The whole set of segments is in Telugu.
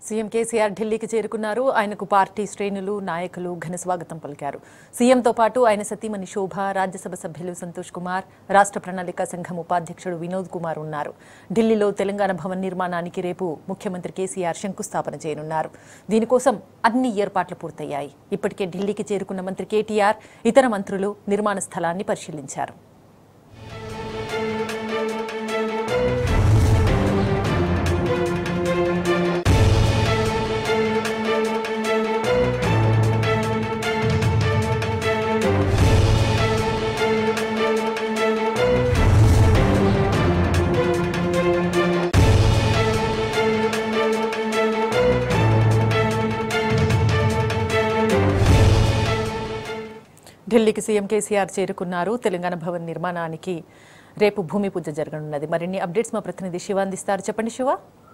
సీఎం కేసీఆర్ ఢిల్లీకి చేరుకున్నారు ఆయనకు పార్టీ శ్రేణులు నాయకులు ఘన స్వాగతం పలికారు సీఎంతో పాటు ఆయన సతీమణి శోభ రాజ్యసభ సభ్యులు సంతోష్ కుమార్ రాష్ట్ర ప్రణాళిక సంఘం ఉపాధ్యక్షుడు వినోద్ కుమార్ ఉన్నారు ఢిల్లీలో తెలంగాణ భవన్ నిర్మాణానికి రేపు ముఖ్యమంత్రి కేసీఆర్ శంకుస్థాపన చేయనున్నారు దీనికోసం అన్ని ఏర్పాట్లు పూర్తయ్యాయి ఇప్పటికే ఢిల్లీకి చేరుకున్న మంత్రి కేటీఆర్ ఇతర మంత్రులు నిర్మాణ స్థలాన్ని పరిశీలించారు ఢిల్లీకి సీఎం కేసీఆర్ చేరుకున్నారు తెలంగాణ భవన్ నిర్మాణానికి రేపు భూమి పూజ జరగనున్నది మరిన్ని అప్డేట్స్ మా ప్రతినిధి శివ అందిస్తారు చెప్పండి శివ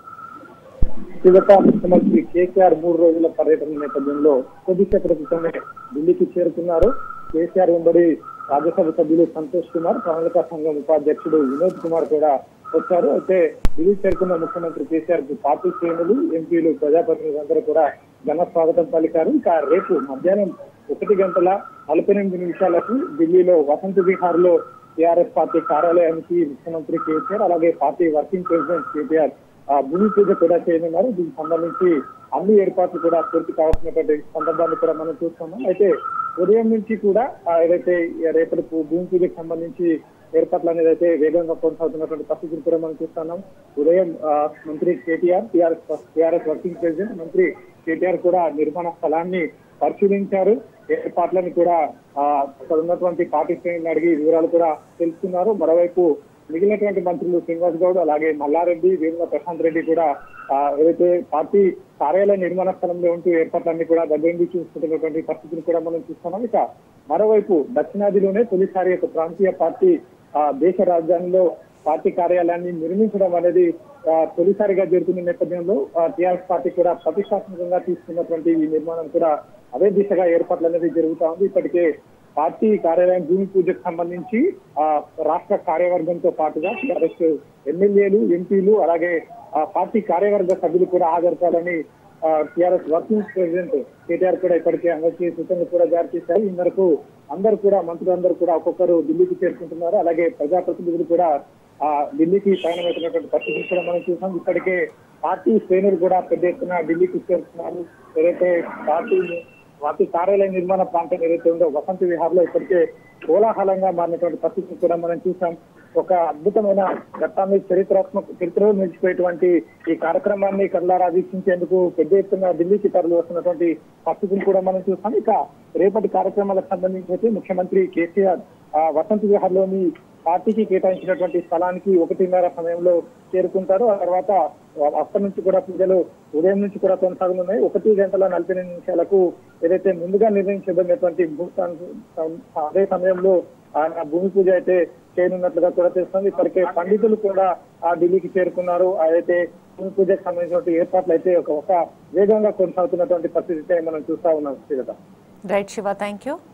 యువత ముఖ్యమంత్రి కేసీఆర్ మూడు రోజుల పర్యటన నేపథ్యంలో కొద్దిసేపటి క్రితమే ఢిల్లీకి చేరుకున్నారు కేసీఆర్ వెంబడి రాజ్యసభ సభ్యులు సంతోష్ కుమార్ ప్రణాళిక సంఘం ఉపాధ్యక్షుడు వినోద్ కుమార్ కూడా వచ్చారు అయితే ఢిల్లీ చేరుకున్న ముఖ్యమంత్రి కేసీఆర్ కు పార్టీ శ్రేణులు ఎంపీలు ప్రజాప్రతినిధులు అందరూ కూడా ఘన స్వాగతం పలికారు ఇంకా రేపు మధ్యాహ్నం ఒకటి గంటల నలభై ఎనిమిది నిమిషాలకు ఢిల్లీలో వసంత విహార్ లో టీఆర్ఎస్ పార్టీ కార్యాలయానికి ముఖ్యమంత్రి కేసీఆర్ అలాగే పార్టీ వర్కింగ్ ప్రెసిడెంట్ కేటీఆర్ ఆ భూమి పూజ కూడా చేయనున్నారు దీనికి సంబంధించి అన్ని ఏర్పాట్లు కూడా పూర్తి కావాల్సినటువంటి సందర్భాన్ని కూడా మనం చూస్తున్నాం అయితే ఉదయం నుంచి కూడా ఆ ఏదైతే రేపటి పూ- భూమి పూజకు సంబంధించి ఏర్పాట్లు అనేది అయితే వేగంగా కొనసాగుతున్నటువంటి పరిస్థితిని కూడా మనం చూస్తున్నాం ఉదయం ఆ, మంత్రి KTR TRS TRS working president మంత్రి కేటీఆర్ కూడా నిర్మాణ స్థలాన్ని పరిశీలించారు ఏర్పాట్లను కూడా ఆ, అక్కడ ఉన్నటువంటి పార్టీ శ్రేణులను అడిగి వివరాలు కూడా తెలుసుకున్నారు మరోవైపు మిగిలినటువంటి మంత్రులు శ్రీనివాస్ గౌడ్ అలాగే మల్లారెడ్డి వేముల ప్రశాంత్ రెడ్డి కూడా ఆ, ఏదైతే పార్టీ కార్యాలయ నిర్మాణ స్థలంలో ఉంటూ ఏర్పాట్లన్నీ కూడా దగ్గర నుంచి చూసుకుంటున్నటువంటి పరిస్థితిని కూడా మనం చూస్తున్నాం ఇక మరోవైపు దక్షిణాదిలోనే తొలిసారి ఒక ప్రాంతీయ పార్టీ ఆ, దేశ రాజధానిలో పార్టీ కార్యాలయాన్ని నిర్మించడం అనేది ఆ, తొలిసారిగా జరుగుతున్న నేపథ్యంలో టీఆర్ఎస్ పార్టీ కూడా ప్రతిష్టాత్మకంగా తీసుకున్నటువంటి ఈ నిర్మాణం కూడా అదే దిశగా ఏర్పాట్లు అనేది జరుగుతా ఉంది ఇప్పటికే పార్టీ కార్యాలయం భూమి పూజకు సంబంధించి ఆ రాష్ట్ర కార్యవర్గంతో పాటుగా టీఆర్ఎస్ ఎమ్మెల్యేలు ఎంపీలు అలాగే ఆ పార్టీ కార్యవర్గ సభ్యులు కూడా హాజరుకాలని టీఆర్ఎస్ వర్కింగ్ ప్రెసిడెంట్ కేటీఆర్ కూడా ఇప్పటికే అందరికీ సూచనలు కూడా జారీ చేశారు ఈ మేరకు అందరూ కూడా మంత్రులందరూ కూడా ఒక్కొక్కరు ఢిల్లీకి చేరుకుంటున్నారు అలాగే ప్రజాప్రతినిధులు కూడా ఆ ఢిల్లీకి పయనమవుతున్నటువంటి పరిస్థితులు కూడా మనం చూసాం ఇప్పటికే పార్టీ శ్రేణులు కూడా పెద్ద ఎత్తున ఢిల్లీకి చేరుతున్నారు ఏదైతే పార్టీ పార్టీ కార్యాలయ నిర్మాణ ప్రాంతం ఏదైతే ఉందో వసంత విహార్ లో ఇప్పటికే కోలాహలంగా మారినటువంటి పరిస్థితిని కూడా మనం చూసాం ఒక అద్భుతమైన ఘట్టాన్ని చరిత్రాత్మక చరిత్రలో నిలిచిపోయేటువంటి ఈ కార్యక్రమాన్ని కళ్ళారా వీక్షించేందుకు పెద్ద ఎత్తున ఢిల్లీకి తరలి వస్తున్నటువంటి పరిస్థితిని కూడా మనం చూసాం ఇక రేపటి కార్యక్రమాలకు సంబంధించి అయితే ముఖ్యమంత్రి కేసీఆర్ ఆ, వసంత విహార్ లోని పార్టీకి కేటాయించినటువంటి స్థలానికి ఒకటిన్నర సమయంలో చేరుకుంటారు ఆ తర్వాత అక్కడి నుంచి కూడా పూజలు ఉదయం నుంచి కూడా కొనసాగనున్నాయి ఒకటి గంటల నలభై ఎనిమిది నిమిషాలకు ఏదైతే ముందుగా నిర్ణయించబడినటువంటి ముహూర్తానికి అదే సమయంలో ఆయన భూమి పూజ అయితే చేయనున్నట్లుగా కూడా తెలుస్తుంది ఇప్పటికే పండితులు కూడా ఆ ఢిల్లీకి చేరుకున్నారు అయితే భూమి పూజకు సంబంధించినటువంటి ఏర్పాట్లు అయితే ఒక ఒక వేగంగా కొనసాగుతున్నటువంటి పరిస్థితి అయితే మనం చూస్తా ఉన్నాం Srilatha right Siva thank you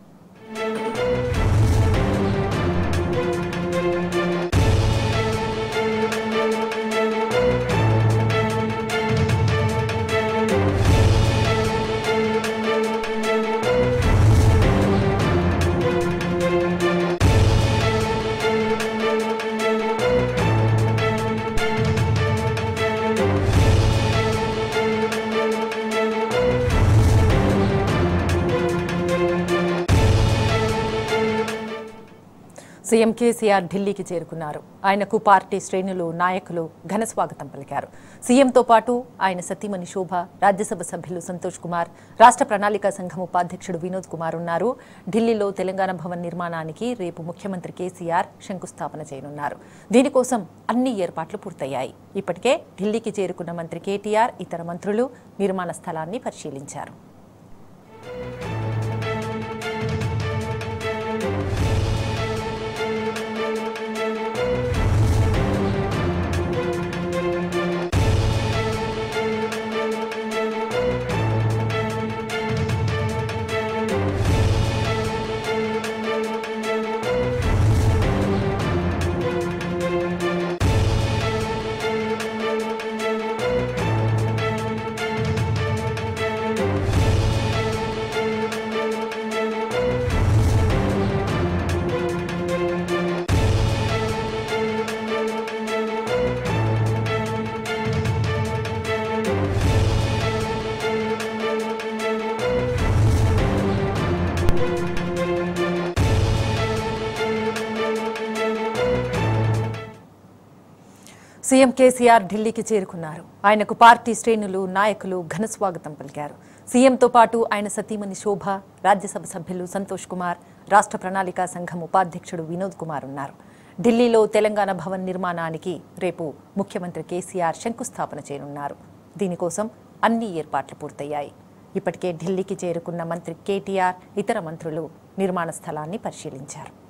CM KCR ఢిల్లీకి చేరుకున్నారు ఆయనకు పార్టీ శ్రేణులు నాయకులు ఘన స్వాగతం పలికారు సీఎంతో పాటు ఆయన సతీమణి శోభ రాజ్యసభ సభ్యులు సంతోష్ కుమార్ రాష్ట్ర ప్రణాళిక సంఘం ఉపాధ్యక్షుడు వినోద్ కుమార్ ఉన్నారు ఢిల్లీలో తెలంగాణ భవన్ నిర్మాణానికి రేపు ముఖ్యమంత్రి కేసీఆర్ శంకుస్థాపన చేయనున్నారు దీనికోసం అన్ని ఏర్పాట్లు పూర్తయ్యాయి ఇప్పటికే ఢిల్లీకి చేరుకున్న మంత్రి కేటీఆర్ ఇతర మంత్రులు నిర్మాణ స్థలాన్ని పరిశీలించారు సీఎం కేసీఆర్ ఢిల్లీకి చేరుకున్నారు ఆయనకు పార్టీ శ్రేణులు నాయకులు ఘన స్వాగతం పలికారు సీఎంతో పాటు ఆయన సతీమణి శోభ రాజ్యసభ సభ్యులు సంతోష్ కుమార్ రాష్ట్ర ప్రణాళికా సంఘం ఉపాధ్యక్షుడు వినోద్ కుమార్ ఉన్నారు ఢిల్లీలో తెలంగాణ భవన్ నిర్మాణానికి రేపు ముఖ్యమంత్రి కేసీఆర్ శంకుస్థాపన చేయనున్నారు దీనికోసం అన్ని ఏర్పాట్లు పూర్తయ్యాయి ఇప్పటికే ఢిల్లీకి చేరుకున్న మంత్రి కేటీఆర్ ఇతర మంత్రులు నిర్మాణ స్థలాన్ని పరిశీలించారు